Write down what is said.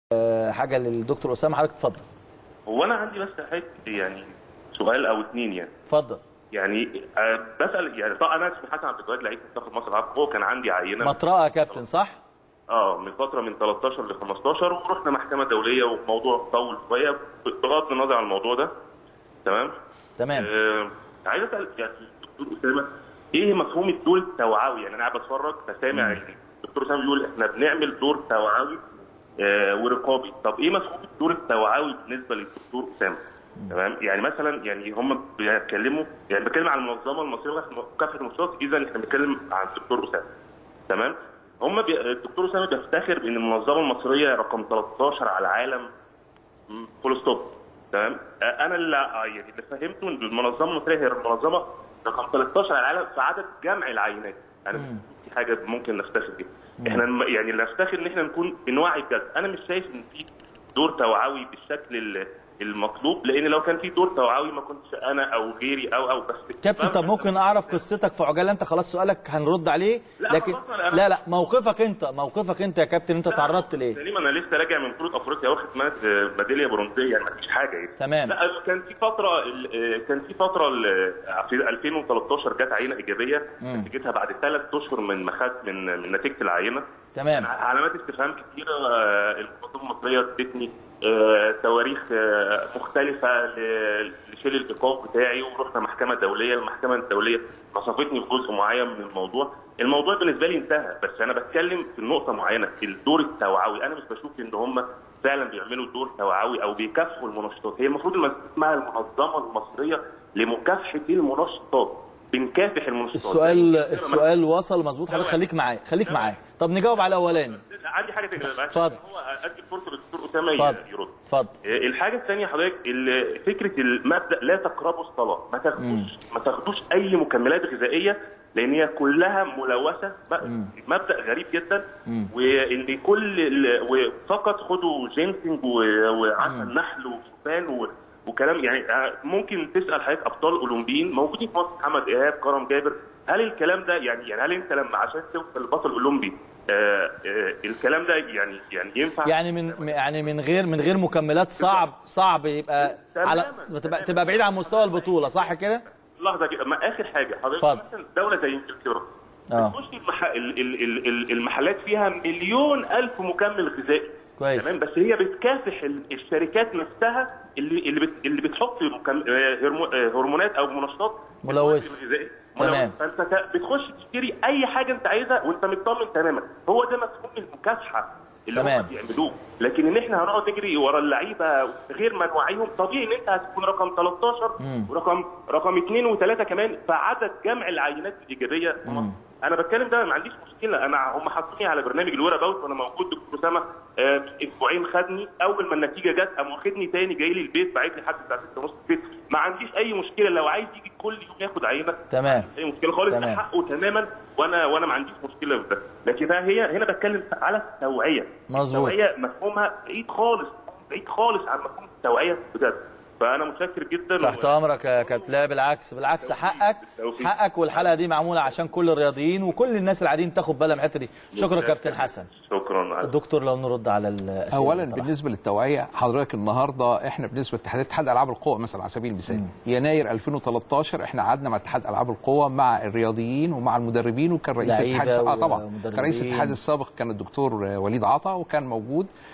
آه، حاجه للدكتور اسامه حضرتك اتفضل هو انا عندي بس حته يعني سؤال او اتنين يعني اتفضل يعني آه، بسال يعني طبعا انا اسمي حسن عبد الجواد لعيب منتخب مصر العرب هو كان عندي عينه مطرقه يا كابتن صح؟ اه من فتره من 13 ل 15 ورحنا محكمه دوليه وموضوع طول شويه بغض النظر عن الموضوع ده تمام تمام آه عايز اسال يعني الدكتور اسامه ايه مفهوم الدور التوعوي يعني انا قاعد بتفرج فسامع يعني الدكتور اسامه بيقول احنا بنعمل دور توعوي آه ورقابي طب ايه مفهوم الدور التوعوي بالنسبه للدكتور اسامه تمام يعني مثلا يعني هم بيتكلموا يعني بتكلم عن المنظمه المصريه لمكافحه المنشطات اذا احنا بنتكلم عن الدكتور اسامه تمام هم بي... الدكتور اسامه بيفتخر بان المنظمه المصريه رقم 13 على العالم فول ستوب تمام آه، انا اللي آه، يعني اللي فهمته ان المنظمه المصريه هي المنظمه رقم 13 على العالم في عدد جمع العينات انا دي حاجه ممكن نفتخر بيها احنا الم- يعني اللي نفتخر ان احنا نكون بنوعي بجد انا مش شايف ان في دور توعوي بالشكل ال- المطلوب لان لو كان في دور توعوي ما كنتش انا او غيري او او بس كابتن طب ممكن اعرف قصتك في عجاله انت خلاص سؤالك هنرد عليه لا، لكن خلاص أنا- لا لا موقفك انت موقفك انت يا كابتن انت تعرضت لايه؟ سليم انا لسه راجع من بطوله افريقيا واخد ماد- ميداليه برونزيه يعني مفيش حاجه يعني تمام. لا كان في فتره ال- كان في فتره ال- في 2013 جت عينه ايجابيه مم. نتيجتها بعد ثلاث اشهر من مخد من من نتيجه العينه تمام علامات استفهام كتيره آه، المنظمه المصريه ادتني آه، تواريخ آه، مختلفه ل- لشيل الايقاف بتاعي ورحنا محكمه دوليه المحكمه الدوليه نصفتني في جزء معين من الموضوع الموضوع بالنسبه لي انتهى بس انا بتكلم في نقطه معينه الدور التوعوي انا مش بشوف ان هم فعلا بيعملوا دور توعوي او بيكافحوا المنشطات هي المفروض المس- اسمها المنظمه المصريه لمكافحه المنشطات بنكافح المنشطات السؤال السؤال وصل مظبوط حضرتك خليك معايا خليك معايا طب نجاوب على الاولاني عندي حاجه تانية بقى اتفضل. هو ادي فرصه للدكتور اسامه اتفضل يرد اتفضل الحاجه الثانيه حضرتك ال- فكره المبدا لا تقربوا الصلاه ما تاخدوش ما تاخدوش اي مكملات غذائيه لان هي كلها ملوثه ب- مبدا غريب جدا وان كل ال- وفقط خدوا جينسنج و- وعسل نحل وشوفان و- وكلام يعني آه، ممكن تسال حضرتك ابطال اولمبيين موجودين في مصر محمد ايهاب كرم جابر هل الكلام ده يعني يعني هل انت لما عشان توصل لبطل اولمبي آه آه الكلام ده يعني يعني ينفع يعني من يعني من غير من غير مكملات صعب صعب يبقى على تماماً. تبقى, تبقى بعيد عن مستوى البطوله صح كده؟ لحظه كده ما اخر حاجه حضرتك اتفضل. مثلا دوله زي انجلترا اه. بتخش المح... ال... ال... ال... ال- المحلات فيها مليون الف مكمل غذائي كويس. تمام بس هي بتكافح ال- الشركات نفسها اللي اللي بت... اللي بتحط مكم... آه، هرمو... آه، هرمونات او منشطات في ملوثة. المواد الغذائية. تمام. ملوثة. فانت ت- بتخش تشتري اي حاجه انت عايزها وانت مطمن تماما هو ده مفهوم المكافحه اللي تمام. هم بيعملوه لكن ان احنا هنقعد نجري ورا اللعيبه غير ما نوعيهم طبيعي ان انت هتكون رقم 13 مم. ورقم رقم 2 و3 كمان في عدد جمع العينات الايجابيه في مصر. انا بتكلم ده ما عنديش مشكله انا هم حاطيني على برنامج الورا باوت وانا موجود دكتور اسامه آه، اسبوعين خدني اول ما النتيجه جت قام واخدني تاني جاي لي البيت باعت لي حد الساعه 6 ونص البيت ما عنديش اي مشكله لو عايز يجي كل يوم ياخد عينه تمام اي مشكله خالص تمام. ده حقه تماما وانا وانا ما عنديش مشكله في ده لكن ده هي هنا بتكلم على التوعيه مظبوط. التوعيه مفهومها بعيد خالص بعيد خالص عن مفهوم التوعيه بجد فانا متشكر جدا تحت امرك يا كابتن لا بالعكس بالعكس حقك بالتوفيق. حقك والحلقه دي معموله عشان كل الرياضيين وكل الناس العاديين تاخد بالها من الحته دي شكرا كابتن حسن شكرا الدكتور لو نرد على الاسئله اولا اللي طرحها. بالنسبه للتوعيه حضرتك النهارده احنا بالنسبه لاتحاد اتحاد العاب القوى مثلا على سبيل المثال يناير 2013 احنا قعدنا مع اتحاد العاب القوى مع الرياضيين ومع المدربين وكان رئيس لعيبة الاتحاد اه طبعا ومدربين. كان رئيس الاتحاد السابق كان الدكتور وليد عطا وكان موجود